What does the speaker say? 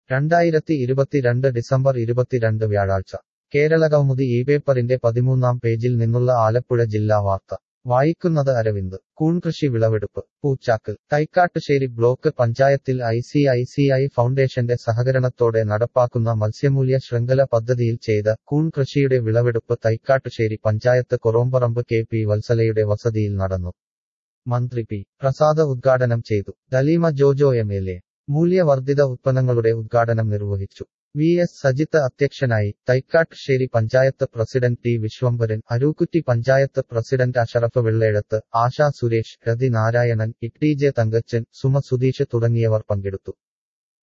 രണ്ടായിരത്തി ഇരുപത്തിരണ്ട് ഡിസംബർ ഇരുപത്തിരണ്ട് വ്യാഴാഴ്ച കേരള കൗമുദി ഈ പേപ്പറിന്റെ പതിമൂന്നാം പേജിൽ നിന്നുള്ള ആലപ്പുഴ ജില്ലാ വാർത്ത വായിക്കുന്നത് അരവിന്ദ് കൂൺകൃഷി വിളവെടുപ്പ് പൂച്ചാക്കൽ തൈക്കാട്ടുശ്ശേരി ബ്ലോക്ക് പഞ്ചായത്തിൽ I C I C I ഫൗണ്ടേഷന്റെ സഹകരണത്തോടെ നടപ്പാക്കുന്ന മത്സ്യമൂല്യ ശൃംഖല പദ്ധതിയിൽ ചെയ്ത കൂൺ കൃഷിയുടെ വിളവെടുപ്പ് തൈക്കാട്ടുശ്ശേരി പഞ്ചായത്ത് കൊറോമ്പറമ്പ് കെ പി വത്സലയുടെ വസതിയിൽ നടന്നു മന്ത്രി പി പ്രസാദ് ഉദ്ഘാടനം ചെയ്തു Dalima Jojo M L A മൂല്യവർദ്ധിത ഉത്പന്നങ്ങളുടെ ഉദ്ഘാടനം നിർവഹിച്ചു വി എസ് സജിത്ത് അധ്യക്ഷനായി Thaikkattussery panchayat president T Viswambharan Arookutty panchayat president Ashraf Vellezhath Asha Suresh Rathi Narayanan E T J Thankachan Suma Sudheesh തുടങ്ങിയവർ പങ്കെടുത്തു